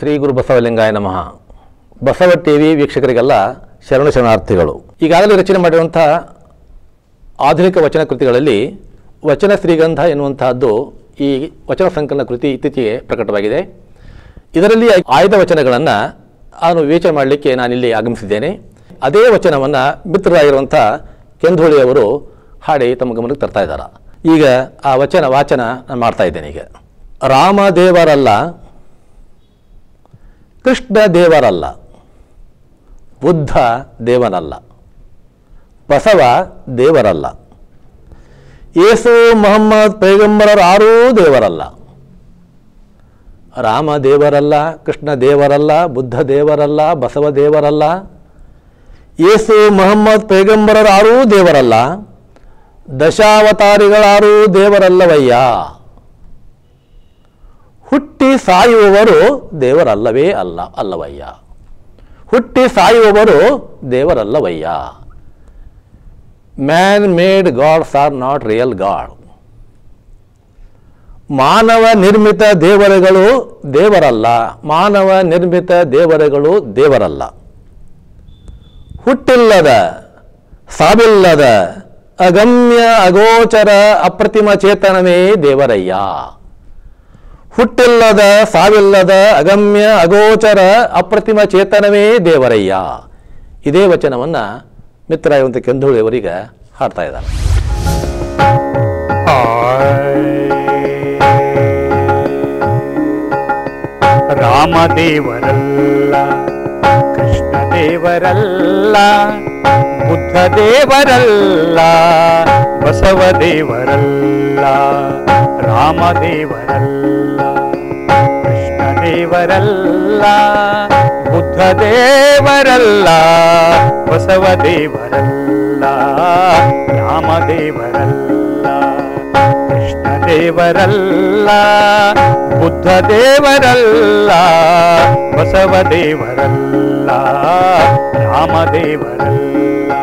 ಶ್ರೀ ಗುರು ಬಸವಲಿಂಗಾಯ ನಮಃ Basava T V ವೀಕ್ಷಕರಿಗೆಲ್ಲ ಶರಣ ಶರಣಾರ್ಥಿಗಳು ಈಗಾಗಲೇ ರಚನೆ ಮಾಡಿರುವಂಥ ಆಧುನಿಕ ವಚನ ಕೃತಿಗಳಲ್ಲಿ ವಚನ ಶ್ರೀಗಂಧ ಎನ್ನುವಂತಹದ್ದು ಈ ವಚನ ಸಂಕಲನ ಕೃತಿ ಇತ್ತೀಚೆಗೆ ಪ್ರಕಟವಾಗಿದೆ ಇದರಲ್ಲಿ ಆಯ್ದ ವಚನಗಳನ್ನು ನಾನು ವಿವೇಚನೆ ಮಾಡಲಿಕ್ಕೆ ನಾನಿಲ್ಲಿ ಆಗಮಿಸಿದ್ದೇನೆ ಅದೇ ವಚನವನ್ನು ಮಿತ್ರರಾಗಿರುವಂಥ ಕೆಂಧೋಳಿಯವರು ಹಾಡಿ ತಮ್ಮ ಗಮನಕ್ಕೆ ತರ್ತಾ ಇದ್ದಾರೆ ಈಗ ಆ ವಚನ ವಾಚನ ನಾನು ಮಾಡ್ತಾ ಇದ್ದೇನೆ ಈಗ ರಾಮದೇವರಲ್ಲ ಕೃಷ್ಣ ದೇವರಲ್ಲ ಬುದ್ಧ ದೇವನಲ್ಲ ಬಸವ ದೇವರಲ್ಲ ಯೇಸು ಮೊಹಮ್ಮದ್ ಪೈಗಂಬರರಾರೂ ದೇವರಲ್ಲ ರಾಮ ದೇವರಲ್ಲ ಕೃಷ್ಣ ದೇವರಲ್ಲ ಬುದ್ಧ ದೇವರಲ್ಲ ಬಸವ ದೇವರಲ್ಲ ಯೇಸು ಮೊಹಮ್ಮದ್ ಪೈಗಂಬರರಾರೂ ದೇವರಲ್ಲ ದಶಾವತಾರಿಗಳಾರೂ ದೇವರಲ್ಲವಯ್ಯ ಹುಟ್ಟಿ ಸಾಯುವವರು ದೇವರಲ್ಲವೇ ಅಲ್ಲ ಅಲ್ಲವಯ್ಯ ಹುಟ್ಟಿ ಸಾಯುವವರು ದೇವರಲ್ಲವಯ್ಯ man made gods are not real god ಮಾನವ ನಿರ್ಮಿತ ದೇವರುಗಳು ದೇವರಲ್ಲ ಮಾನವ ನಿರ್ಮಿತ ದೇವರುಗಳು ದೇವರಲ್ಲ ಹುಟ್ಟಿಲ್ಲದ ಸಾವಿಲ್ಲದ ಅಗಮ್ಯ ಅಗೋಚರ ಅಪ್ರತಿಮ ಚೇತನವೇ ದೇವರಯ್ಯ ಹುಟ್ಟಿಲ್ಲದ ಸಾವಿಲ್ಲದ ಅಗಮ್ಯ ಅಗೋಚರ ಅಪ್ರತಿಮ ಚೇತನವೇ ದೇವರಯ್ಯ ಇದೇ ವಚನವನ್ನು ಮಿತ್ರರಾಗುವಂಥ ಕೆಂಧೂಳಿಯವರಿಗೆ ಹಾಡ್ತಾ ಇದ್ದಾರೆ ರಾಮದೇವರಲ್ಲ ಕೃಷ್ಣ ದೇವರಲ್ಲ ಬುದ್ಧ ದೇವರಲ್ಲ ಬಸವ ದೇವರಲ್ಲ ರಾಮದೇವರಲ್ಲ ಕೃಷ್ಣ ದೇವರಲ್ಲ ಬುದ್ಧ ದೇವರಲ್ಲ ಬಸವ ದೇವರಲ್ಲ ರಾಮದೇವರಲ್ಲ ಕೃಷ್ಣ ದೇವರಲ್ಲ ಬುದ್ಧ ದೇವರಲ್ಲ ಬಸವ ದೇವರಲ್ಲ ರಾಮದೇವರಲ್ಲ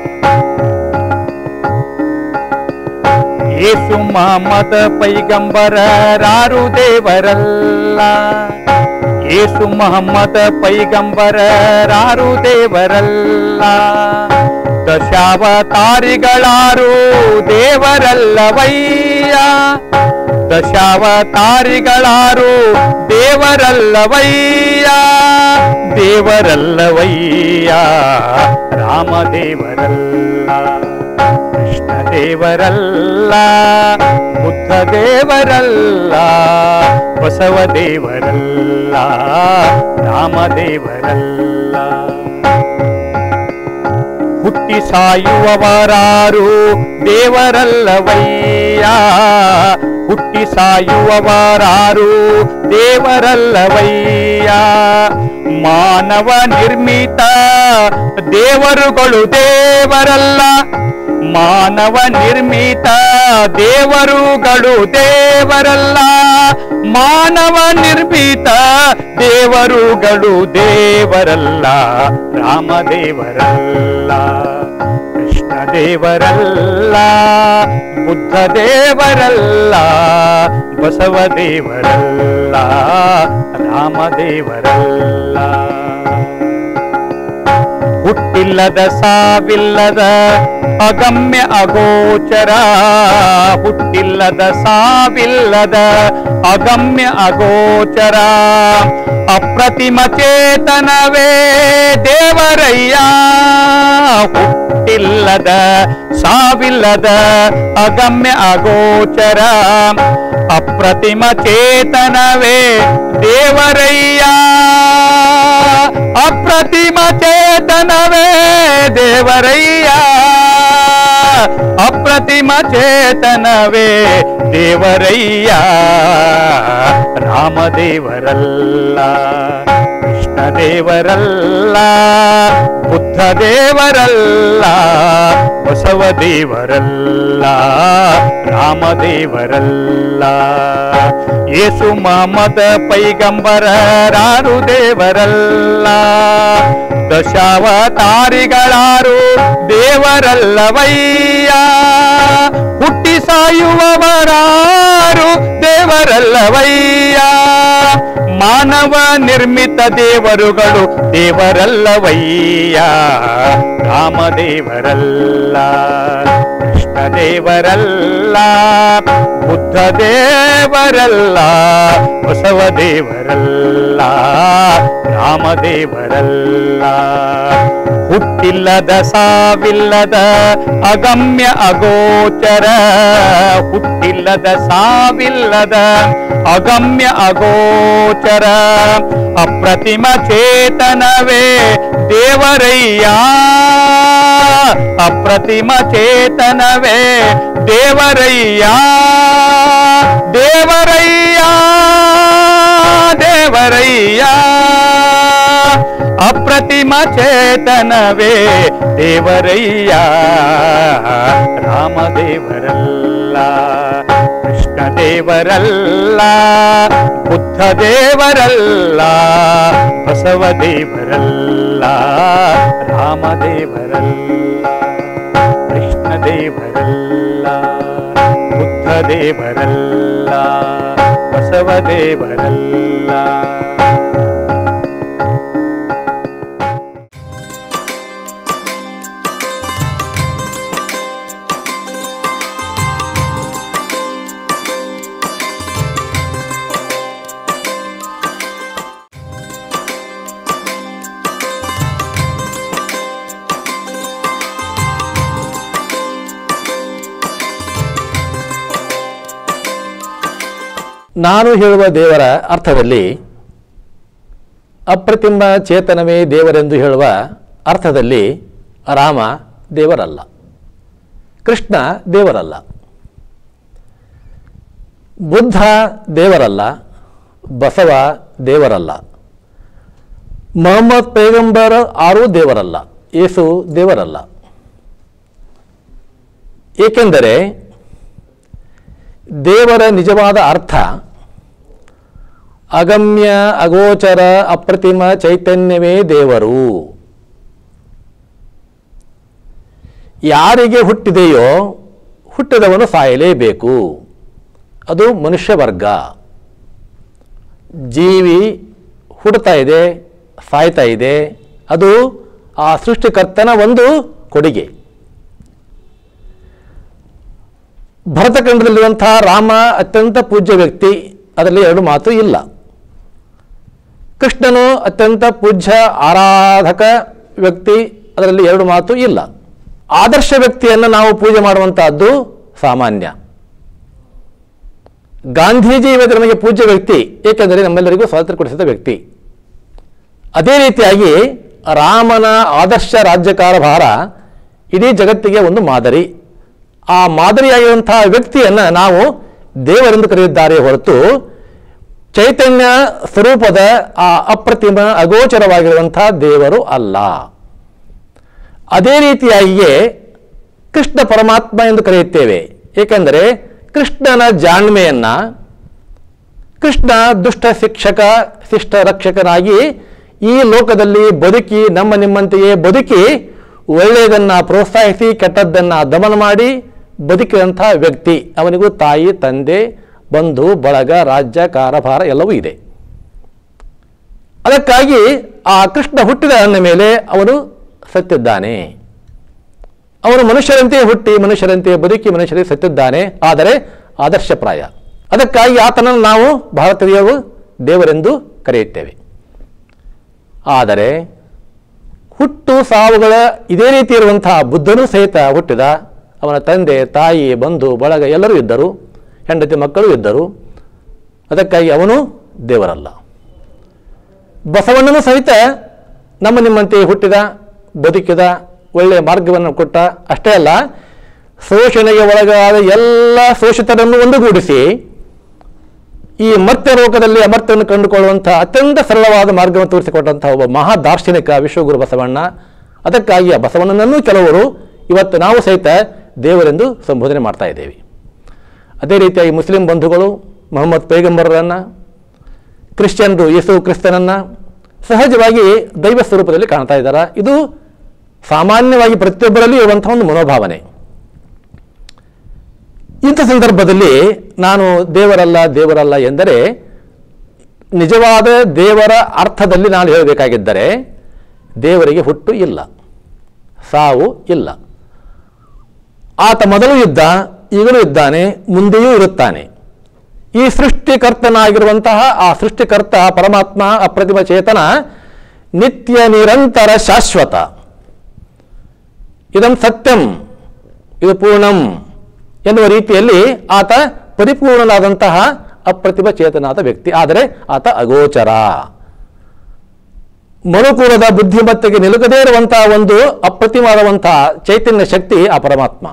ಯೇಸು ಮಹಮ್ಮದ ಪೈಗಂಬರರಾರು ದೇವರಲ್ಲ ಯೇಸು ಮಹಮ್ಮದ ಪೈಗಂಬರರಾರು ದೇವರಲ್ಲ ದಶಾವತಾರಿಗಳಾರು ದೇವರಲ್ಲವಯ್ಯ ದಶಾವತಾರಿಗಳಾರು ದೇವರಲ್ಲವಯ್ಯ ದೇವರಲ್ಲವಯ್ಯ ರಾಮದೇವರಲ್ಲ ಕೃಷ್ಣ ದೇವರಲ್ಲ ಬುದ್ಧ ದೇವರಲ್ಲ ಬಸವ ದೇವರಲ್ಲ ರಾಮದೇವರಲ್ಲ ಹುಟ್ಟಿ ಸಾಯುವವರಾರು ದೇವರಲ್ಲವಯ್ಯ ಹುಟ್ಟಿ ಸಾಯುವವರಾರು ದೇವರಲ್ಲವಯ್ಯ ಮಾನವ ನಿರ್ಮಿತ ದೇವರುಗಳು ದೇವರಲ್ಲ ಮಾನವ ನಿರ್ಮಿತ ದೇವರುಗಳು ದೇವರಲ್ಲ ಮಾನವ ನಿರ್ಮಿತ ದೇವರುಗಳು ದೇವರಲ್ಲ ರಾಮದೇವರಲ್ಲ ಕೃಷ್ಣ ದೇವರಲ್ಲ ಬುದ್ಧ ದೇವರಲ್ಲ ಬಸವ ದೇವರಲ್ಲ ರಾಮದೇವರಲ್ಲ ಹುಟ್ಟಿಲ್ಲದ ಸಾವಿಲ್ಲದ ಅಗಮ್ಯ ಅಗೋಚರ ಹುಟ್ಟಿಲ್ಲದ ಸಾವಿಲ್ಲದ ಅಗಮ್ಯ ಅಗೋಚರ ಅಪ್ರತಿಮ ಚೇತನವೇ ದೇವರಯ್ಯ ಹುಟ್ಟಿಲ್ಲದ ಸಾವಿಲ್ಲದ ಅಗಮ್ಯ ಅಗೋಚರ ಅಪ್ರತಿಮ ಚೇತನವೇ ದೇವರಯ್ಯ ಅಪ್ರತಿಮ ಚೇತನವೇ ದೇವರಯ್ಯ ಅಪ್ರತಿಮ ಚೇತನವೇ ದೇವರಯ್ಯ ರಾಮದೇವರಲ್ಲ ಕೃಷ್ಣ ದೇವರಲ್ಲ ಬುದ್ಧ ದೇವರಲ್ಲ ಬಸವ ದೇವರಲ್ಲ ರಾಮದೇವರಲ್ಲ ಯೇಸು ಮಹಮ್ಮದ ಪೈಗಂಬರರಾರು ದೇವರಲ್ಲ ದಶಾವತಾರಿಗಳಾರು ದೇವರಲ್ಲವಯ್ಯ ಹುಟ್ಟಿ ಸಾಯುವವರಾರು ದೇವರಲ್ಲವಯ್ಯ ಮಾನ ಮಾನವ ನಿರ್ಮಿತ ದೇವರುಗಳು ದೇವರಲ್ಲವಯ್ಯ ರಾಮದೇವರಲ್ಲ ಕೃಷ್ಣ ದೇವರಲ್ಲ ಬುದ್ಧ ದೇವರಲ್ಲ ಬಸವ ದೇವರಲ್ಲ ರಾಮದೇವರಲ್ಲ ಹುಟ್ಟಿಲ್ಲದ ಸಾವಿಲ್ಲದ ಅಗಮ್ಯ ಅಗೋಚರ ಹುಟ್ಟಿಲ್ಲದ ಸಾವಿಲ್ಲದ ಅಗಮ್ಯ ಅಗೋಚರ ಅಪ್ರತಿಮ ಚೇತನವೇ ದೇವರಯ್ಯ ಅಪ್ರತಿಮ ಚೇತನವೇ ದೇವರಯ್ಯ ದೇವರಯ್ಯ ದೇವರಯ್ಯ ಅಪ್ರತಿಮ ಚೇತನವೇ ದೇವರಯ್ಯ ರಾಮದೇವರಲ್ಲ ಕೃಷ್ಣ ದೇವರಲ್ಲ ಬುದ್ಧ ದೇವರಲ್ಲ ಬಸವ ದೇವರಲ್ಲ ರಾಮದೇವರಲ್ಲ ಕೃಷ್ಣ ದೇವರಲ್ಲ ಬುದ್ಧ ದೇವರಲ್ಲ ಬಸವ ದೇವರಲ್ಲ ನಾನು ಹೇಳುವ ದೇವರ ಅರ್ಥದಲ್ಲಿ ಅಪ್ರತಿಮ ಚೇತನವೇ ದೇವರೆಂದು ಹೇಳುವ ಅರ್ಥದಲ್ಲಿ ರಾಮ ದೇವರಲ್ಲ ಕೃಷ್ಣ ದೇವರಲ್ಲ ಬುದ್ಧ ದೇವರಲ್ಲ ಬಸವ ದೇವರಲ್ಲ ಮೊಹಮ್ಮದ್ ಪೈಗಂಬರ್ ಆರೂ ದೇವರಲ್ಲ ಯೇಸು ದೇವರಲ್ಲ ಏಕೆಂದರೆ ದೇವರ ನಿಜವಾದ ಅರ್ಥ ಅಗಮ್ಯ ಅಗೋಚರ ಅಪ್ರತಿಮ ಚೈತನ್ಯವೇ ದೇವರು ಯಾರಿಗೆ ಹುಟ್ಟಿದೆಯೋ ಹುಟ್ಟಿದವನು ಸಾಯಲೇಬೇಕು ಅದು ಮನುಷ್ಯ ವರ್ಗ ಜೀವಿ ಹುಟ್ಟುತ್ತಾ ಇದೆ ಸಾಯ್ತಾ ಇದೆ ಅದು ಆ ಸೃಷ್ಟಿಕರ್ತನ ಒಂದು ಕೊಡುಗೆ ಭರತಖಂಡದಲ್ಲಿರುವಂತಹ ರಾಮ ಅತ್ಯಂತ ಪೂಜ್ಯ ವ್ಯಕ್ತಿ ಅದರಲ್ಲಿ ಎರಡು ಮಾತು ಇಲ್ಲ ಕೃಷ್ಣನು ಅತ್ಯಂತ ಪೂಜ್ಯ ಆರಾಧಕ ವ್ಯಕ್ತಿ ಅದರಲ್ಲಿ ಎರಡು ಮಾತು ಇಲ್ಲ ಆದರ್ಶ ವ್ಯಕ್ತಿಯನ್ನು ನಾವು ಪೂಜೆ ಮಾಡುವಂತಹದ್ದು ಸಾಮಾನ್ಯ ಗಾಂಧೀಜಿ ಇವತ್ತು ನಮಗೆ ಪೂಜ್ಯ ವ್ಯಕ್ತಿ ಏಕೆಂದರೆ ನಮ್ಮೆಲ್ಲರಿಗೂ ಸ್ವಾತಂತ್ರ್ಯ ಕೊಡಿಸಿದ ವ್ಯಕ್ತಿ ಅದೇ ರೀತಿಯಾಗಿ ರಾಮನ ಆದರ್ಶ ರಾಜ್ಯಕಾರಭಾರ ಇಡೀ ಜಗತ್ತಿಗೆ ಒಂದು ಮಾದರಿ ಆ ಮಾದರಿಯಾಗಿರುವಂತಹ ವ್ಯಕ್ತಿಯನ್ನು ನಾವು ದೇವರೆಂದು ಕರೆದಿದ್ದಾರೆ ಹೊರತು ಚೈತನ್ಯ ಸ್ವರೂಪದ ಆ ಅಪ್ರತಿಮ ಅಗೋಚರವಾಗಿರುವಂತಹ ದೇವರು ಅಲ್ಲ ಅದೇ ರೀತಿಯಾಗಿಯೇ ಕೃಷ್ಣ ಪರಮಾತ್ಮ ಎಂದು ಕರೆಯುತ್ತೇವೆ ಏಕೆಂದರೆ ಕೃಷ್ಣನ ಜಾಣ್ಮೆಯನ್ನ ಕೃಷ್ಣ ದುಷ್ಟ ಶಿಕ್ಷಕ ಶಿಷ್ಟ ರಕ್ಷಕನಾಗಿ ಈ ಲೋಕದಲ್ಲಿ ಬದುಕಿ ನಮ್ಮ ನಿಮ್ಮಂತೆಯೇ ಬದುಕಿ ಒಳ್ಳೆಯದನ್ನ ಪ್ರೋತ್ಸಾಹಿಸಿ ಕೆಟ್ಟದ್ದನ್ನ ದಮನ ಮಾಡಿ ಬದುಕಿದಂಥ ವ್ಯಕ್ತಿ ಅವನಿಗೂ ತಾಯಿ ತಂದೆ ಬಂಧು ಬಳಗ ರಾಜ್ಯ ಕಾರಭಾರ ಎಲ್ಲವೂ ಇದೆ ಅದಕ್ಕಾಗಿ ಆ ಕೃಷ್ಣ ಹುಟ್ಟಿದ ಅಂದ ಮೇಲೆ ಅವನು ಸತ್ತಿದ್ದಾನೆ ಅವನು ಮನುಷ್ಯರಂತೆ ಹುಟ್ಟಿ ಮನುಷ್ಯರಂತೆ ಬದುಕಿ ಮನುಷ್ಯರಿಗೆ ಸತ್ತಿದ್ದಾನೆ ಆದರೆ ಆದರ್ಶಪ್ರಾಯ ಅದಕ್ಕಾಗಿ ಆತನನ್ನು ನಾವು ಭಾರತೀಯರು ದೇವರೆಂದು ಕರೆಯುತ್ತೇವೆ ಆದರೆ ಹುಟ್ಟು ಸಾವುಗಳ ಇದೇ ರೀತಿ ಇರುವಂತಹ ಬುದ್ಧನೂ ಸಹಿತ ಹುಟ್ಟಿದ ಅವನ ತಂದೆ ತಾಯಿ ಬಂಧು ಬಳಗ ಎಲ್ಲರೂ ಇದ್ದರು ಹೆಂಡತಿ ಮಕ್ಕಳು ಇದ್ದರು ಅದಕ್ಕಾಗಿ ಅವನು ದೇವರಲ್ಲ ಬಸವಣ್ಣನೂ ಸಹಿತ ನಮ್ಮ ನಿಮ್ಮಂತೆ ಹುಟ್ಟಿದ ಬದುಕಿದ ಒಳ್ಳೆಯ ಮಾರ್ಗವನ್ನು ಕೊಟ್ಟ ಅಷ್ಟೇ ಅಲ್ಲ ಶೋಷಣೆಗೆ ಒಳಗಾದ ಎಲ್ಲ ಶೋಷಿತರನ್ನು ಒಂದುಗೂಡಿಸಿ ಈ ಮರ್ತ್ಯ ಲೋಕದಲ್ಲಿ ಅಮರ್ತ್ಯವನ್ನು ಕಂಡುಕೊಳ್ಳುವಂತಹ ಅತ್ಯಂತ ಸರಳವಾದ ಮಾರ್ಗವನ್ನು ತೋರಿಸಿಕೊಟ್ಟಂತಹ ಒಬ್ಬ ಮಹಾ ದಾರ್ಶನಿಕ ವಿಶ್ವಗುರು ಬಸವಣ್ಣ ಅದಕ್ಕಾಗಿ ಆ ಬಸವಣ್ಣನನ್ನು ಕೆಲವರು ಇವತ್ತು ನಾವು ಸಹಿತ ದೇವರೆಂದು ಸಂಬೋಧನೆ ಮಾಡ್ತಾ ಇದ್ದೇವೆ ಅದೇ ರೀತಿಯಾಗಿ ಮುಸ್ಲಿಂ ಬಂಧುಗಳು ಮೊಹಮ್ಮದ್ ಪೈಗಂಬರರನ್ನು ಕ್ರಿಶ್ಚಿಯನ್ರು ಯೇಸು ಕ್ರಿಸ್ತನನ್ನು ಸಹಜವಾಗಿ ದೈವ ಸ್ವರೂಪದಲ್ಲಿ ಕಾಣ್ತಾ ಇದ್ದಾರೆ ಇದು ಸಾಮಾನ್ಯವಾಗಿ ಪ್ರತಿಯೊಬ್ಬರಲ್ಲಿ ಇರುವಂತಹ ಒಂದು ಮನೋಭಾವನೆ ಇಂಥ ಸಂದರ್ಭದಲ್ಲಿ ನಾನು ದೇವರಲ್ಲ ದೇವರಲ್ಲ ಎಂದರೆ ನಿಜವಾದ ದೇವರ ಅರ್ಥದಲ್ಲಿ ನಾನು ಹೇಳಬೇಕಾಗಿದ್ದರೆ ದೇವರಿಗೆ ಹುಟ್ಟು ಇಲ್ಲ ಸಾವು ಇಲ್ಲ ಆತ ಮೊದಲು ಇದ್ದ ಈಗಲೂ ಇದ್ದಾನೆ ಮುಂದೆಯೂ ಇರುತ್ತಾನೆ ಈ ಸೃಷ್ಟಿಕರ್ತನಾಗಿರುವಂತಹ ಆ ಸೃಷ್ಟಿಕರ್ತ ಪರಮಾತ್ಮ ಅಪ್ರತಿಮ ಚೇತನ ನಿತ್ಯ ನಿರಂತರ ಶಾಶ್ವತ ಇದಂ ಸತ್ಯಂ ಇದು ಪೂರ್ಣಂ ಎನ್ನುವ ರೀತಿಯಲ್ಲಿ ಆತ ಪರಿಪೂರ್ಣನಾದಂತಹ ಅಪ್ರತಿಮ ಚೇತನಾದ ವ್ಯಕ್ತಿ ಆದರೆ ಆತ ಅಗೋಚರ ಮನುಕುಲದ ಬುದ್ಧಿಮತ್ತೆಗೆ ನಿಲುಕದೇ ಇರುವಂತಹ ಒಂದು ಅಪ್ರತಿಮವಾದಂತಹ ಚೈತನ್ಯ ಶಕ್ತಿ ಆ ಪರಮಾತ್ಮ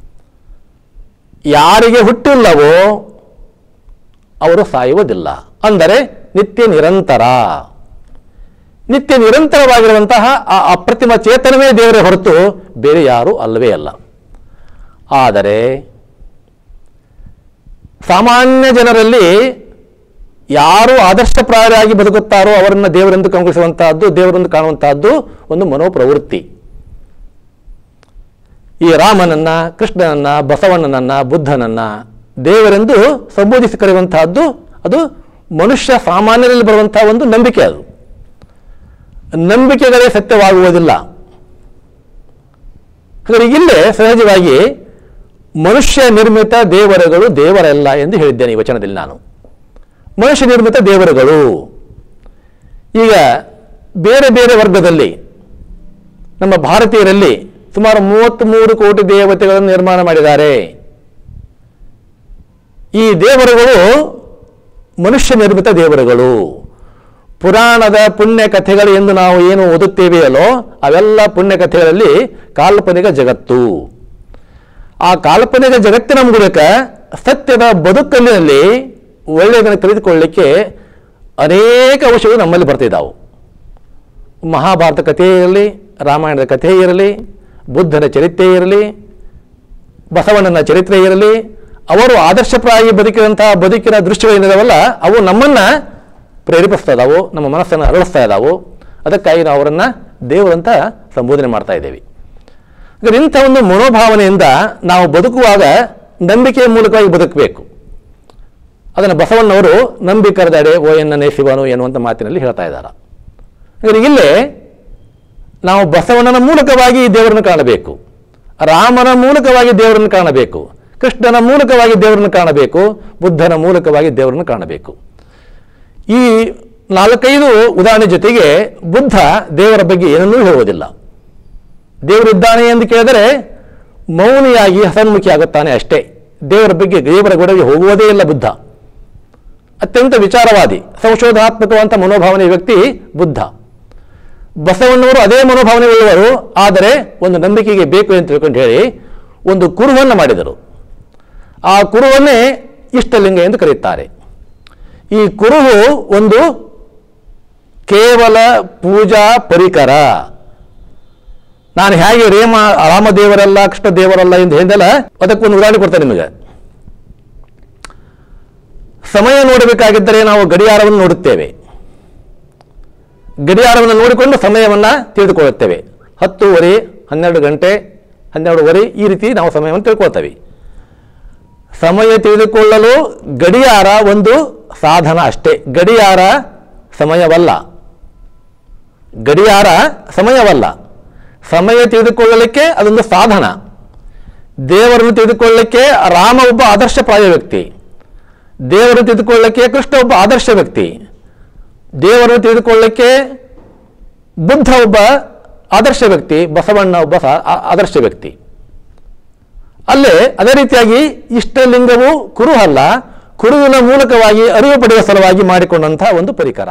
ಯಾರಿಗೆ ಹುಟ್ಟಿಲ್ಲವೋ ಅವರು ಸಾಯುವುದಿಲ್ಲ ಅಂದರೆ ನಿತ್ಯ ನಿರಂತರ ನಿತ್ಯ ನಿರಂತರವಾಗಿರುವಂತಹ ಆ ಅಪ್ರತಿಮ ಚೇತನವೇ ದೇವರೇ ಹೊರತು ಬೇರೆ ಯಾರೂ ಅಲ್ಲವೇ ಅಲ್ಲ ಆದರೆ ಸಾಮಾನ್ಯ ಜನರಲ್ಲಿ ಯಾರು ಆದರ್ಶಪ್ರಾಯರಾಗಿ ಬದುಕುತ್ತಾರೋ ಅವರನ್ನು ದೇವರೆಂದು ಕಂಗೊಳಿಸುವಂತಹದ್ದು ದೇವರೆಂದು ಕಾಣುವಂತಹದ್ದು ಒಂದು ಮನೋಪ್ರವೃತ್ತಿ ಈ ರಾಮನನ್ನ ಕೃಷ್ಣನನ್ನ ಬಸವಣ್ಣನನ್ನ ಬುದ್ಧನನ್ನ ದೇವರೆಂದು ಸಂಬೋಧಿಸಿ ಕರೆಯುವಂತಹದ್ದು ಅದು ಮನುಷ್ಯ ಸಾಮಾನ್ಯರಲ್ಲಿ ಬರುವಂತಹ ಒಂದು ನಂಬಿಕೆ ಅದು ನಂಬಿಕೆಗಳೇ ಸತ್ಯವಾಗುವುದಿಲ್ಲ ಹಾಗಾಗಿ ಇಲ್ಲೇ ಸಹಜವಾಗಿ ಮನುಷ್ಯ ನಿರ್ಮಿತ ದೇವರುಗಳು ದೇವರಲ್ಲ ಎಂದು ಹೇಳಿದ್ದೇನೆ ಈ ವಚನದಲ್ಲಿ ನಾನು ಮನುಷ್ಯ ನಿರ್ಮಿತ ದೇವರುಗಳು ಈಗ ಬೇರೆ ಬೇರೆ ವರ್ಗದಲ್ಲಿ ನಮ್ಮ ಭಾರತೀಯರಲ್ಲಿ ಸುಮಾರು ಮೂವತ್ತ್ಮೂರು ಕೋಟಿ ದೇವತೆಗಳನ್ನು ನಿರ್ಮಾಣ ಮಾಡಿದ್ದಾರೆ ಈ ದೇವರುಗಳು ಮನುಷ್ಯ ನಿರ್ಮಿತ ದೇವರುಗಳು ಪುರಾಣದ ಪುಣ್ಯ ಕಥೆಗಳು ಎಂದು ನಾವು ಏನು ಓದುತ್ತೇವೆಯಲ್ಲೋ ಅವೆಲ್ಲ ಪುಣ್ಯ ಕಥೆಗಳಲ್ಲಿ ಕಾಲ್ಪನಿಕ ಜಗತ್ತು ಆ ಕಾಲ್ಪನಿಕ ಜಗತ್ತಿನ ಮೂಲಕ ಸತ್ಯದ ಬದುಕಲ್ಲಿನಲ್ಲಿ ಒಳ್ಳೆಯದನ್ನು ತಿಳಿದುಕೊಳ್ಳಲಿಕ್ಕೆ ಅನೇಕ ಅಂಶಗಳು ನಮ್ಮಲ್ಲಿ ಬರ್ತಿದ್ದಾವೆ ಮಹಾಭಾರತ ಕಥೆ ಇರಲಿ ರಾಮಾಯಣದ ಕಥೆ ಇರಲಿ ಬುದ್ಧನ ಚರಿತ್ರೆ ಇರಲಿ ಬಸವಣ್ಣನ ಚರಿತ್ರೆ ಇರಲಿ ಅವರು ಆದರ್ಶಪ್ರಾಯಿ ಬದುಕಿದಂತಹ ಬದುಕಿನ ದೃಶ್ಯಗಳೇನಿದಾವಲ್ಲ ಅವು ನಮ್ಮನ್ನು ಪ್ರೇರೇಪಿಸ್ತಾ ಇದಾವು ನಮ್ಮ ಮನಸ್ಸನ್ನು ಅರಳಿಸ್ತಾ ಇದ್ದಾವು ಅದಕ್ಕಾಗಿ ನಾವು ಅವರನ್ನು ದೇವರಂತ ಸಂಬೋಧನೆ ಮಾಡ್ತಾ ಇದ್ದೇವೆ ಹಾಗಾದ್ರೆ ಇಂಥ ಒಂದು ಮನೋಭಾವನೆಯಿಂದ ನಾವು ಬದುಕುವಾಗ ನಂಬಿಕೆಯ ಮೂಲಕವಾಗಿ ಬದುಕಬೇಕು ಅದನ್ನು ಬಸವಣ್ಣವರು ನಂಬಿ ಕರೆದಾಡೆ ಓ ಎನ್ನ ಶಿವನು ಎನ್ನುವಂಥ ಮಾತಿನಲ್ಲಿ ಹೇಳ್ತಾ ಇದ್ದಾರೆ ಹಾಗಾದ್ರೆ ಇಲ್ಲೇ ನಾವು ಬಸವಣ್ಣನ ಮೂಲಕವಾಗಿ ಈ ದೇವರನ್ನು ಕಾಣಬೇಕು ರಾಮನ ಮೂಲಕವಾಗಿ ದೇವರನ್ನು ಕಾಣಬೇಕು ಕೃಷ್ಣನ ಮೂಲಕವಾಗಿ ದೇವರನ್ನು ಕಾಣಬೇಕು ಬುದ್ಧನ ಮೂಲಕವಾಗಿ ದೇವರನ್ನು ಕಾಣಬೇಕು ಈ ನಾಲ್ಕೈದು ಉದಾಹರಣೆ ಜೊತೆಗೆ ಬುದ್ಧ ದೇವರ ಬಗ್ಗೆ ಏನನ್ನೂ ಹೇಳುವುದಿಲ್ಲ ದೇವರಿದ್ದಾನೆ ಎಂದು ಕೇಳಿದರೆ ಮೌನಿಯಾಗಿ ಹಸನ್ಮುಖಿ ಆಗುತ್ತಾನೆ ಅಷ್ಟೇ ದೇವರ ಬಗ್ಗೆ ದೇವರ ಗೊಡವೆ ಹೋಗುವುದೇ ಇಲ್ಲ ಬುದ್ಧ ಅತ್ಯಂತ ವಿಚಾರವಾದಿ ಸಂಶೋಧನಾತ್ಮಕವಂತ ಮನೋಭಾವನೆ ವ್ಯಕ್ತಿ ಬುದ್ಧ ಬಸವಣ್ಣವರು ಅದೇ ಮನೋಭಾವನೆ ಉಳ್ಳವರು ಆದರೆ ಒಂದು ನಂಬಿಕೆಗೆ ಬೇಕು ಅಂತ ತಿಳ್ಕೊಂಡು ಹೇಳಿ ಒಂದು ಕುರುವನ್ನು ಮಾಡಿದರು ಆ ಕುರುವನ್ನೇ ಇಷ್ಟಲಿಂಗ ಎಂದು ಕರೆಯುತ್ತಾರೆ ಈ ಕುರುಹು ಒಂದು ಕೇವಲ ಪೂಜಾ ಪರಿಕರ ನಾನು ಹೇಗೆ ರೇಮ ರಾಮದೇವರಲ್ಲ ಕೃಷ್ಣ ದೇವರಲ್ಲ ಎಂದು ಹೇಳಿದಲ್ಲ ಅದಕ್ಕೊಂದು ಉದಾಹರಣೆ ಕೊಡ್ತೇನೆ ನಿಮಗೆ ಸಮಯ ನೋಡಬೇಕಾಗಿದ್ದರೆ ನಾವು ಗಡಿಯಾರವನ್ನು ನೋಡುತ್ತೇವೆ ಗಡಿಯಾರವನ್ನು ನೋಡಿಕೊಂಡು ಸಮಯವನ್ನು ತಿಳಿದುಕೊಳ್ಳುತ್ತೇವೆ ಹತ್ತುವರೆ ಹನ್ನೆರಡು ಗಂಟೆ ಹನ್ನೆರಡುವರೆ ಈ ರೀತಿ ನಾವು ಸಮಯವನ್ನು ತಿಳ್ಕೊಳ್ತೇವೆ ಸಮಯ ತಿಳಿದುಕೊಳ್ಳಲು ಗಡಿಯಾರ ಒಂದು ಸಾಧನ ಅಷ್ಟೇ ಗಡಿಯಾರ ಸಮಯವಲ್ಲ ಗಡಿಯಾರ ಸಮಯವಲ್ಲ ಸಮಯ ತಿಳಿದುಕೊಳ್ಳಲಿಕ್ಕೆ ಅದೊಂದು ಸಾಧನ ದೇವರನ್ನು ತಿಳಿದುಕೊಳ್ಳಲಿಕ್ಕೆ ರಾಮ ಒಬ್ಬ ಆದರ್ಶಪ್ರಾಯ ವ್ಯಕ್ತಿ ದೇವರನ್ನು ತಿಳಿದುಕೊಳ್ಳಲಿಕ್ಕೆ ಕೃಷ್ಣ ಒಬ್ಬ ಆದರ್ಶ ವ್ಯಕ್ತಿ ದೇವರನ್ನು ತಿಳಿದುಕೊಳ್ಳಲಿಕ್ಕೆ ಬುದ್ಧ ಒಬ್ಬ ಆದರ್ಶ ವ್ಯಕ್ತಿ ಬಸವಣ್ಣ ಒಬ್ಬ ಸಾ- ಆ- ಆದರ್ಶ ವ್ಯಕ್ತಿ ಅಲ್ಲೇ ಅದೇ ರೀತಿಯಾಗಿ ಇಷ್ಟಲಿಂಗವು ಕುರು ಅಲ್ಲ ಕುರುವಿನ ಮೂಲಕವಾಗಿ ಅರಿವು ಪಡೆಯುವ ಸಲುವಾಗಿ ಮಾಡಿಕೊಂಡಂತಹ ಒಂದು ಪರಿಕರ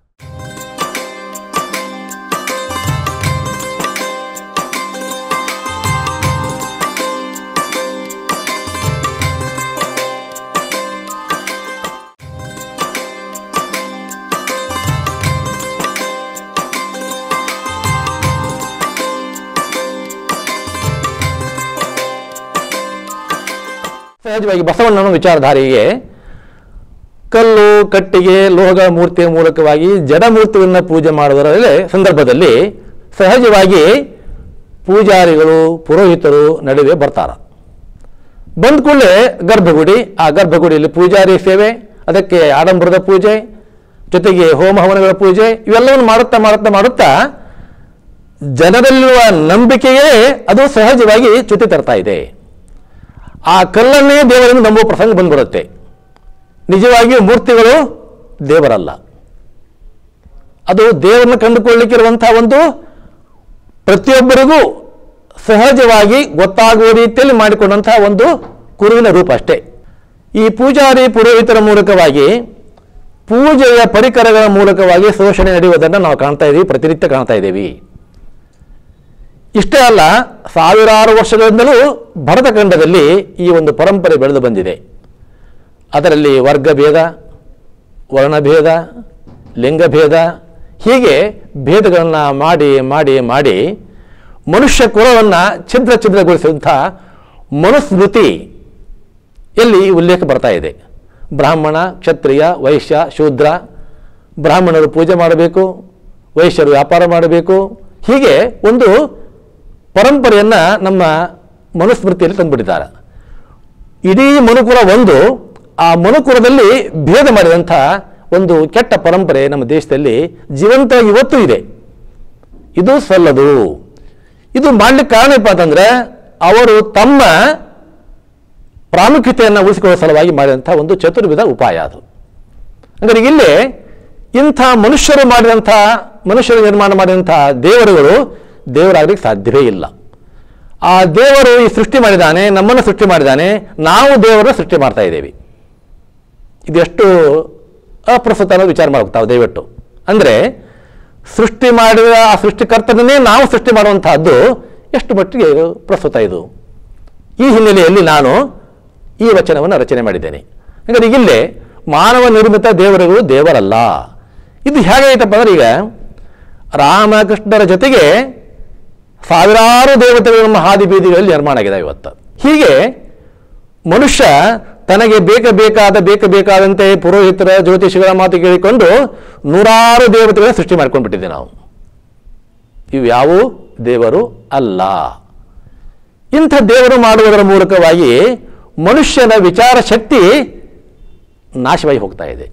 ಸಹಜವಾಗಿ ಬಸವಣ್ಣನ ವಿಚಾರಧಾರೆಗೆ ಕಲ್ಲು ಕಟ್ಟಿಗೆ ಲೋಹ ಮೂರ್ತಿಯ ಮೂಲಕವಾಗಿ ಜಡಮೂರ್ತಿಯನ್ನು ಪೂಜೆ ಮಾಡುವುದರಲ್ಲಿ ಸಂದರ್ಭದಲ್ಲಿ ಸಹಜವಾಗಿ ಪೂಜಾರಿಗಳು ಪುರೋಹಿತರು ನಡುವೆ ಬರ್ತಾರೆ ಬಂದ ಕೂಡಲೇ ಗರ್ಭಗುಡಿ ಆ ಗರ್ಭಗುಡಿಯಲ್ಲಿ ಪೂಜಾರಿ ಸೇವೆ ಅದಕ್ಕೆ ಆಡಂಬರದ ಪೂಜೆ ಜೊತೆಗೆ ಹೋಮ ಹವನಗಳ ಪೂಜೆ ಇವೆಲ್ಲವನ್ನು ಮಾಡುತ್ತಾ ಮಾಡುತ್ತಾ ಮಾಡುತ್ತಾ ಜನರಲ್ಲಿರುವ ನಂಬಿಕೆಯೇ ಅದು ಸಹಜವಾಗಿ ಚ್ಯುತಿ ತರ್ತಾ ಇದೆ ಆ ಕಲ್ಲನ್ನೇ ದೇವರನ್ನು ನಂಬುವ ಪ್ರಸಂಗ ಬಂದ್ಬಿಡುತ್ತೆ ನಿಜವಾಗಿಯೂ ಮೂರ್ತಿಗಳು ದೇವರಲ್ಲ ಅದು ದೇವರನ್ನು ಕಂಡುಕೊಳ್ಳಲಿಕ್ಕಿರುವಂತಹ ಒಂದು ಪ್ರತಿಯೊಬ್ಬರಿಗೂ ಸಹಜವಾಗಿ ಗೊತ್ತಾಗುವ ರೀತಿಯಲ್ಲಿ ಮಾಡಿಕೊಂಡಂತಹ ಒಂದು ಕುರುವಿನ ರೂಪ ಅಷ್ಟೇ ಈ ಪೂಜಾರಿ ಪುರೋಹಿತರ ಮೂಲಕವಾಗಿ ಪೂಜೆಯ ಪರಿಕರಗಳ ಮೂಲಕವಾಗಿ ಶೋಷಣೆ ನಡೆಯುವುದನ್ನು ನಾವು ಕಾಣ್ತಾ ಇದ್ದೀವಿ ಪ್ರತಿನಿತ್ಯ ಕಾಣ್ತಾ ಇದ್ದೀವಿ ಇಷ್ಟೇ ಅಲ್ಲ ಸಾವಿರಾರು ವರ್ಷಗಳಿಂದಲೂ ಭರತಖಂಡದಲ್ಲಿ ಈ ಒಂದು ಪರಂಪರೆ ಬೆಳೆದು ಬಂದಿದೆ ಅದರಲ್ಲಿ ವರ್ಗಭೇದ ವರ್ಣಭೇದ ಲಿಂಗಭೇದ ಹೀಗೆ ಭೇದಗಳನ್ನು ಮಾಡಿ ಮಾಡಿ ಮಾಡಿ ಮನುಷ್ಯ ಕುಲವನ್ನು ಛಿದ್ರ ಛಿದ್ರಗೊಳಿಸಿದಂಥ ಮನುಸ್ಮೃತಿ ಎಲ್ಲಿ ಈ ಉಲ್ಲೇಖ ಬರ್ತಾ ಇದೆ ಬ್ರಾಹ್ಮಣ ಕ್ಷತ್ರಿಯ ವೈಶ್ಯ ಶೂದ್ರ ಬ್ರಾಹ್ಮಣರು ಪೂಜೆ ಮಾಡಬೇಕು ವೈಶ್ಯರು ವ್ಯಾಪಾರ ಮಾಡಬೇಕು ಹೀಗೆ ಒಂದು ಪರಂಪರೆಯನ್ನು ನಮ್ಮ ಮನುಸ್ಮೃತಿಯಲ್ಲಿ ತಂದುಬಿಟ್ಟಿದ್ದಾರೆ ಇಡೀ ಮನುಕುಲ ಒಂದು ಆ ಮನುಕುಲದಲ್ಲಿ ಭೇದ ಮಾಡಿದಂಥ ಒಂದು ಕೆಟ್ಟ ಪರಂಪರೆ ನಮ್ಮ ದೇಶದಲ್ಲಿ ಜೀವಂತವಾಗಿ ಇವತ್ತು ಇದೆ ಇದು ಸಲ್ಲದು ಇದು ಮಾಡ್ಲಿಕ್ಕೆ ಕಾರಣ ಏನಪ್ಪ ಅಂತಂದ್ರೆ ಅವರು ತಮ್ಮ ಪ್ರಾಮುಖ್ಯತೆಯನ್ನು ಉಳಿಸಿಕೊಳ್ಳುವ ಸಲುವಾಗಿ ಮಾಡಿದಂಥ ಒಂದು ಚತುರ್ವಿಧ ಉಪಾಯ ಅದು ಅಂದರೆ ಇಲ್ಲಿ ಇಂಥ ಮನುಷ್ಯರು ಮಾಡಿದಂಥ ಮನುಷ್ಯರು ನಿರ್ಮಾಣ ಮಾಡಿದಂಥ ದೇವರುಗಳು ದೇವರಾಗಲಿಕ್ಕೆ ಸಾಧ್ಯವೇ ಇಲ್ಲ ಆ ದೇವರು ಈ ಸೃಷ್ಟಿ ಮಾಡಿದ್ದಾನೆ ನಮ್ಮನ್ನು ಸೃಷ್ಟಿ ಮಾಡಿದ್ದಾನೆ ನಾವು ದೇವರನ್ನು ಸೃಷ್ಟಿ ಮಾಡ್ತಾ ಇದ್ದೇವೆ ಇದೆಷ್ಟು ಅಪ್ರಸ್ತುತ ಅನ್ನೋದು ವಿಚಾರ ಮಾಡ್ತಾವೆ ದಯವಿಟ್ಟು ಅಂದರೆ ಸೃಷ್ಟಿ ಮಾಡಿದ ಆ ಸೃಷ್ಟಿಕರ್ತನನ್ನೇ ನಾವು ಸೃಷ್ಟಿ ಮಾಡುವಂತಹದ್ದು ಎಷ್ಟು ಮಟ್ಟಿಗೆ ಪ್ರಸ್ತುತ ಇದು ಈ ಹಿನ್ನೆಲೆಯಲ್ಲಿ ನಾನು ಈ ವಚನವನ್ನು ರಚನೆ ಮಾಡಿದ್ದೇನೆ ಹಾಗಾದ್ರೆ ಇಲ್ಲೇ ಮಾನವ ನಿರ್ಮಿತ ದೇವರುಗಳು ದೇವರಲ್ಲ ಇದು ಹೇಗಾಯ್ತಪ್ಪ ಅಂದ್ರೆ ಈಗ ರಾಮಕೃಷ್ಣರ ಜೊತೆಗೆ ಸಾವಿರಾರು ದೇವತೆಗಳು ನಮ್ಮ ಹಾದಿ ಬೀದಿಗಳಲ್ಲಿ ನಿರ್ಮಾಣ ಆಗಿದೆ ಇವತ್ತು ಹೀಗೆ ಮನುಷ್ಯ ತನಗೆ ಬೇಕ ಬೇಕಾದ ಬೇಕ ಬೇಕಾದಂತೆ ಪುರೋಹಿತರ ಜ್ಯೋತಿಷಿಗಳ ಮಾತು ಕೇಳಿಕೊಂಡು ನೂರಾರು ದೇವತೆಗಳ ಸೃಷ್ಟಿ ಮಾಡ್ಕೊಂಡ್ಬಿಟ್ಟಿದ್ದೆ ನಾವು ಇವು ಯಾವ ದೇವರು ಅಲ್ಲ ಇಂಥ ದೇವರು ಮಾಡುವುದರ ಮೂಲಕವಾಗಿ ಮನುಷ್ಯನ ವಿಚಾರ ಶಕ್ತಿ ನಾಶವಾಗಿ ಹೋಗ್ತಾ ಇದೆ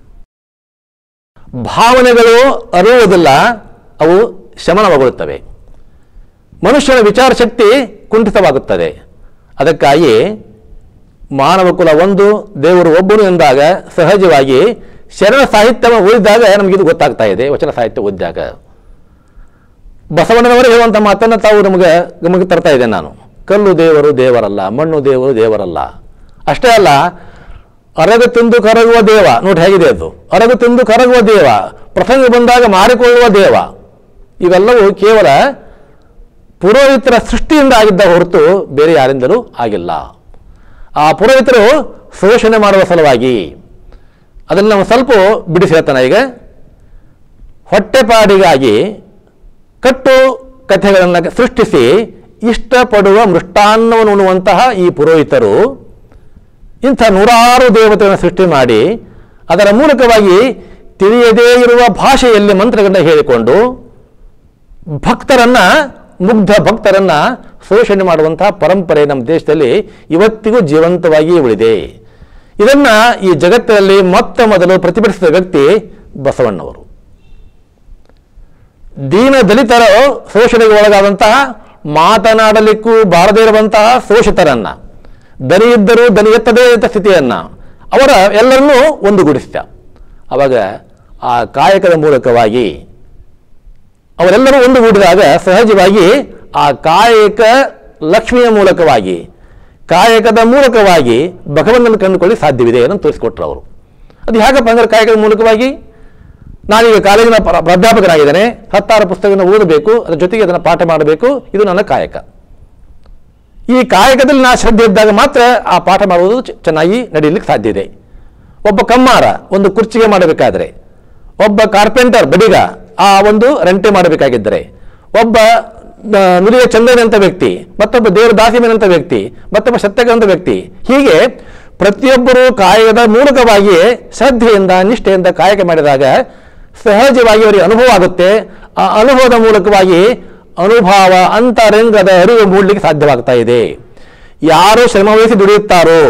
ಭಾವನೆಗಳು ಅರಿಯುವುದಿಲ್ಲ ಅವು ಶಮನವಾಗುತ್ತವೆ ಮನುಷ್ಯನ ವಿಚಾರ ಶಕ್ತಿ ಕುಂಠಿತವಾಗುತ್ತದೆ ಅದಕ್ಕಾಗಿ ಮಾನವ ಕುಲ ಒಂದು ದೇವರು ಒಬ್ಬನು ಎಂದಾಗ ಸಹಜವಾಗಿ ಶರಣ ಸಾಹಿತ್ಯವನ್ನು ಓದಿದಾಗ ನಮಗಿದು ಗೊತ್ತಾಗ್ತಾ ಇದೆ ವಚನ ಸಾಹಿತ್ಯ ಓದಿದಾಗ ಬಸವಣ್ಣನವರು ಹೇಳುವಂಥ ಮಾತನ್ನು ತಾವು ನಮಗೆ ಗಮನಕ್ಕೆ ತರ್ತಾ ಇದ್ದೇನೆ ನಾನು ಕಲ್ಲು ದೇವರು ದೇವರಲ್ಲ ಮಣ್ಣು ದೇವರು ದೇವರಲ್ಲ ಅಷ್ಟೇ ಅಲ್ಲ ಅರಗು ತಿಂದು ಕರಗುವ ದೇವ ನೋಡಿ ಹೇಗಿದೆ ಅದು ಅರಗು ತಿಂದು ಕರಗುವ ದೇವ ಪ್ರಸಂಗ ಬಂದಾಗ ಮಾರಿಕೊಳ್ಳುವ ದೇವ ಇವೆಲ್ಲವೂ ಕೇವಲ ಪುರೋಹಿತರ ಸೃಷ್ಟಿಯಿಂದ ಆಗಿದ್ದ ಹೊರತು ಬೇರೆ ಯಾರಿಂದಲೂ ಆಗಿಲ್ಲ ಆ ಪುರೋಹಿತರು ಶೋಷಣೆ ಮಾಡುವ ಸಲುವಾಗಿ ಅದನ್ನು ನಾವು ಸ್ವಲ್ಪ ಬಿಡಿಸಿ ಹೇಳ್ತಾನೆ ಈಗ ಹೊಟ್ಟೆಪಾಡಿಗಾಗಿ ಕಟ್ಟು ಕಥೆಗಳನ್ನು ಸೃಷ್ಟಿಸಿ ಇಷ್ಟಪಡುವ ಮೃಷ್ಟಾನ್ನವನ್ನು ಉಣ್ಣುವಂತಹ ಈ ಪುರೋಹಿತರು ಇಂಥ ನೂರಾರು ದೇವತೆಗಳನ್ನು ಸೃಷ್ಟಿ ಮಾಡಿ ಅದರ ಮೂಲಕವಾಗಿ ತಿಳಿಯದೇ ಇರುವ ಭಾಷೆಯಲ್ಲಿ ಮಂತ್ರಗಳನ್ನ ಹೇಳಿಕೊಂಡು ಭಕ್ತರನ್ನ ಮುಗ್ಧ ಭಕ್ತರನ್ನ ಶೋಷಣೆ ಮಾಡುವಂತಹ ಪರಂಪರೆ ನಮ್ಮ ದೇಶದಲ್ಲಿ ಇವತ್ತಿಗೂ ಜೀವಂತವಾಗಿ ಉಳಿದೆ ಇದನ್ನ ಈ ಜಗತ್ತಿನಲ್ಲಿ ಮೊತ್ತ ಮೊದಲು ಪ್ರತಿಭಟಿಸಿದ ವ್ಯಕ್ತಿ ಬಸವಣ್ಣವರು ದೀನ ದಲಿತರ ಶೋಷಣೆಗೆ ಒಳಗಾದಂತಹ ಮಾತನಾಡಲಿಕ್ಕೂ ಬಾರದೇ ಇರುವಂತಹ ಶೋಷಿತರನ್ನ ದನಿ ಇದ್ದರೂ ದನಿ ಎತ್ತದೇ ಇದ್ದ ಸ್ಥಿತಿಯನ್ನ ಅವರ ಎಲ್ಲರನ್ನೂ ಒಂದುಗೂಡಿಸಿದ ಅವಾಗ ಆ ಕಾಯಕದ ಮೂಲಕವಾಗಿ ಅವರೆಲ್ಲರೂ ಒಂದುಗೂಡಿದಾಗ ಸಹಜವಾಗಿ ಆ ಕಾಯಕ ಲಕ್ಷ್ಮಿಯ ಮೂಲಕವಾಗಿ ಕಾಯಕದ ಮೂಲಕವಾಗಿ ಭಗವಂತನ ಕಂಡುಕೊಳ್ಳಿ ಸಾಧ್ಯವಿದೆ ಅನ್ನೋದು ತೋರಿಸಿಕೊಟ್ರು ಅವರು ಅದು ಹೇಗಪ್ಪ ಅಂದ್ರೆ ಕಾಯಕದ ಮೂಲಕವಾಗಿ ನಾನೀಗ ಕಾಲೇಜಿನ ಪ್ರ- ಪ್ರಾಧ್ಯಾಪಕನಾಗಿದ್ದೇನೆ ಹತ್ತಾರು ಪುಸ್ತಕವನ್ನು ಓದಬೇಕು ಅದರ ಜೊತೆಗೆ ಅದನ್ನು ಪಾಠ ಮಾಡಬೇಕು ಇದು ನನ್ನ ಕಾಯಕ ಈ ಕಾಯಕದಲ್ಲಿ ನಾ ಶ್ರದ್ಧೆ ಇದ್ದಾಗ ಮಾತ್ರ ಆ ಪಾಠ ಮಾಡುವುದು ಚ- ಚೆನ್ನಾಗಿ ನಡೆಯಲಿಕ್ಕೆ ಸಾಧ್ಯ ಇದೆ ಒಬ್ಬ ಕಮ್ಮಾರ ಒಂದು ಕುರ್ಚಿಗೆ ಮಾಡಬೇಕಾದ್ರೆ ಒಬ್ಬ ಕಾರ್ಪೆಂಟರ್ ಬಡಿಗ ಆ ಒಂದು ರಂಟೆ ಮಾಡಬೇಕಾಗಿದ್ದರೆ ಒಬ್ಬ ಆ, ನುಡಿಯ ಚಂದನ ಅಂತ ವ್ಯಕ್ತಿ ಮತ್ತೊಬ್ಬ ದೇವರ ದಾಸಿಮನಂತ ವ್ಯಕ್ತಿ ಮತ್ತೊಬ್ಬ ಸತ್ಯಗಂತ ವ್ಯಕ್ತಿ ಹೀಗೆ ಪ್ರತಿಯೊಬ್ಬರು ಕಾಯಕದ ಮೂಲಕವಾಗಿ ಶ್ರದ್ಧೆಯಿಂದ ನಿಷ್ಠೆಯಿಂದ ಕಾಯಕ ಮಾಡಿದಾಗ ಸಹಜವಾಗಿ ಅವರಿಗೆ ಅನುಭವ ಆಗುತ್ತೆ ಆ ಅನುಭವದ ಮೂಲಕವಾಗಿ ಅನುಭವ ಅಂತರಂಗದ ಅರಿವು ಮೂಡಲಿಕ್ಕೆ ಸಾಧ್ಯವಾಗ್ತಾ ಇದೆ ಯಾರು ಶ್ರಮವಹಿಸಿ ದುಡಿಯುತ್ತಾರೋ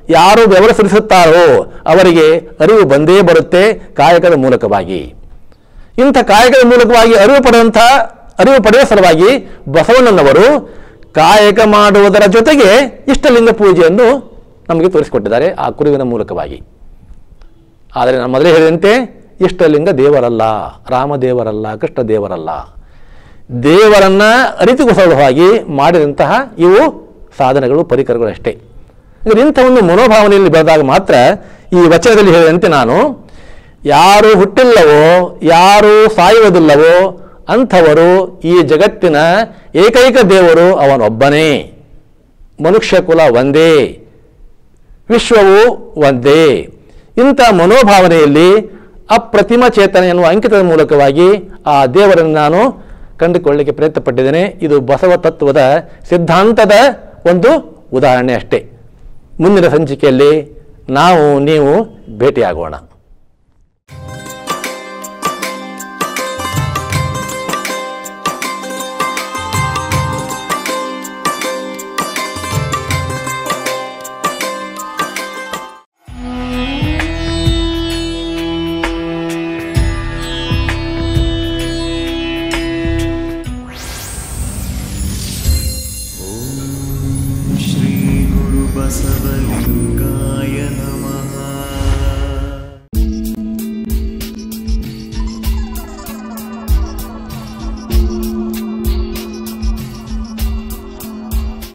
ಯಾರು ವ್ಯವಹರಿಸುತ್ತಾರೋ ಅವರಿಗೆ ಅರಿವು ಬಂದೇ ಬರುತ್ತೆ ಕಾಯಕದ ಮೂಲಕವಾಗಿ ಇಂಥ ಕಾಯಕದ ಮೂಲಕವಾಗಿ ಅರಿವು ಪಡೆದಂಥ ಅರಿವು ಪಡೆಯುವ ಸಲುವಾಗಿ ಬಸವಣ್ಣನವರು ಕಾಯಕ ಮಾಡುವುದರ ಜೊತೆಗೆ ಇಷ್ಟಲಿಂಗ ಪೂಜೆಯನ್ನು ನಮಗೆ ತೋರಿಸಿಕೊಟ್ಟಿದ್ದಾರೆ ಆ ಕುರುವಿನ ಮೂಲಕವಾಗಿ ಆದರೆ ನಾನು ಮೊದಲೇ ಹೇಳಿದಂತೆ ಇಷ್ಟಲಿಂಗ ದೇವರಲ್ಲ ರಾಮದೇವರಲ್ಲ ಕೃಷ್ಣ ದೇವರಲ್ಲ ದೇವರನ್ನ ಅರಿತುಗೊಸಲುವಾಗಿ ಮಾಡಿದಂತಹ ಇವು ಸಾಧನಗಳು ಪರಿಕರಗಳು ಅಷ್ಟೇ ಅಂದರೆ ಇಂಥ ಒಂದು ಮನೋಭಾವನೆಯಲ್ಲಿ ಬೆಳೆದಾಗ ಮಾತ್ರ ಈ ವಚನದಲ್ಲಿ ಹೇಳಿದಂತೆ ನಾನು ಯಾರು ಹುಟ್ಟಿಲ್ಲವೋ ಯಾರು ಸಾಯುವುದಿಲ್ಲವೋ ಅಂಥವರು ಈ ಜಗತ್ತಿನ ಏಕೈಕ ದೇವರು ಅವನೊಬ್ಬನೇ ಮನುಷ್ಯ ಕುಲ ಒಂದೇ ವಿಶ್ವವು ಒಂದೇ ಇಂಥ ಮನೋಭಾವನೆಯಲ್ಲಿ ಅಪ್ರತಿಮ ಚೇತನ ಎನ್ನುವ ಅಂಕಿತದ ಮೂಲಕವಾಗಿ ಆ ದೇವರನ್ನು ನಾನು ಕಂಡುಕೊಳ್ಳಲಿಕ್ಕೆ ಪ್ರಯತ್ನಪಟ್ಟಿದ್ದೇನೆ ಇದು ಬಸವ ತತ್ವದ ಸಿದ್ಧಾಂತದ ಒಂದು ಉದಾಹರಣೆ ಅಷ್ಟೇ ಮುಂದಿನ ಸಂಚಿಕೆಯಲ್ಲಿ ನಾವು ನೀವು ಭೇಟಿಯಾಗೋಣ